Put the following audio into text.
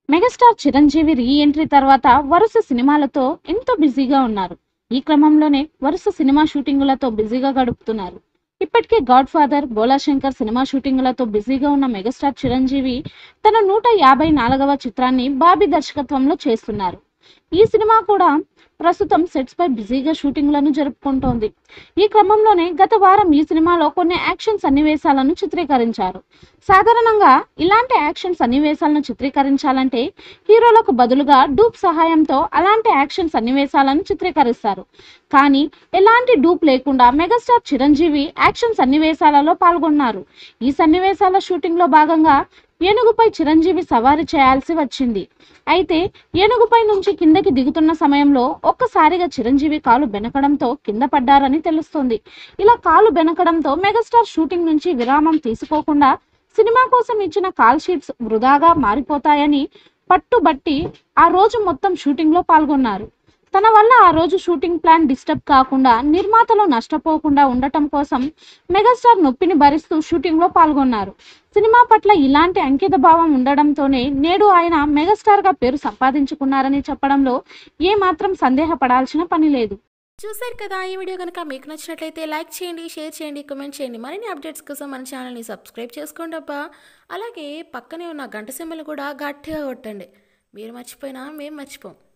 megastar Chiranjeevi re entry తర్వాత వరుస సినిమాలతో ఎంతో బిజీగా ఉన్నారు ఈ క్రమంలోనే వరుస సినిమా షూటింగులతో బిజీగా గడుపుతున్నారు ఇప్పటికే గాడ్ ఫాదర్ బోలాశంకర్ సినిమా షూటింగులతో బిజీగా ఉన్న మెగాస్టార్ చిరంజీవి తన నూట యాభై నాలుగవ చిత్రాన్ని బాబీ దర్శకత్వంలో చేస్తున్నారు ఈ సినిమా కూడా ప్రస్తుతం సెట్స్ పై బిజీగా షూటింగ్లను జరుపుకుంటోంది ఈ క్రమంలోనే గత వారం ఈ సినిమాలో కొన్ని యాక్షన్ సన్నివేశాలను చిత్రీకరించారు సాధారణంగా ఇలాంటి యాక్షన్ సన్నివేశాలను చిత్రీకరించాలంటే హీరోలకు బదులుగా డూప్ సహాయంతో అలాంటి యాక్షన్ సన్నివేశాలను చిత్రీకరిస్తారు కానీ ఎలాంటి డూప్ లేకుండా మెగాస్టార్ చిరంజీవి యాక్షన్ సన్నివేశాలలో పాల్గొన్నారు ఈ సన్నివేశాల షూటింగ్లో భాగంగా ఏనుగుపై చిరంజీవి సవారీ చేయాల్సి వచ్చింది అయితే ఏనుగుపై నుంచి కిందకి దిగుతున్న సమయంలో ఒక్కసారిగా చిరంజీవి కాలు బెనకడంతో కింద పడ్డారని తెలుస్తోంది ఇలా కాలు బెనకడంతో మెగాస్టార్ షూటింగ్ నుంచి విరామం తీసుకోకుండా సినిమా కోసం ఇచ్చిన కాల్ షీట్స్ వృధాగా మారిపోతాయని పట్టుబట్టి ఆ రోజు మొత్తం షూటింగ్లో పాల్గొన్నారు తన వల్ల ఆ రోజు షూటింగ్ ప్లాన్ డిస్టర్బ్ కాకుండా నిర్మాతలు నష్టపోకుండా ఉండటం కోసం మెగాస్టార్ నొప్పిని భరిస్తూ షూటింగ్లో పాల్గొన్నారు సినిమా పట్ల ఇలాంటి అంకిత భావం ఉండడంతోనే నేడు ఆయన మెగాస్టార్గా పేరు సంపాదించుకున్నారని చెప్పడంలో ఏమాత్రం సందేహపడాల్సిన పని లేదు చూశారు కదా ఈ వీడియో కనుక మీకు నచ్చినట్లయితే లైక్ చేయండి షేర్ చేయండి కామెంట్ చేయండి మరిన్ని అప్డేట్స్ కోసం మన ఛానల్ని సబ్స్క్రైబ్ చేసుకోండి అబ్బా అలాగే పక్కనే ఉన్న గంట సింబల్ కూడా గట్టిగా కొట్టండి మీరు మర్చిపోయినా మేము మర్చిపోం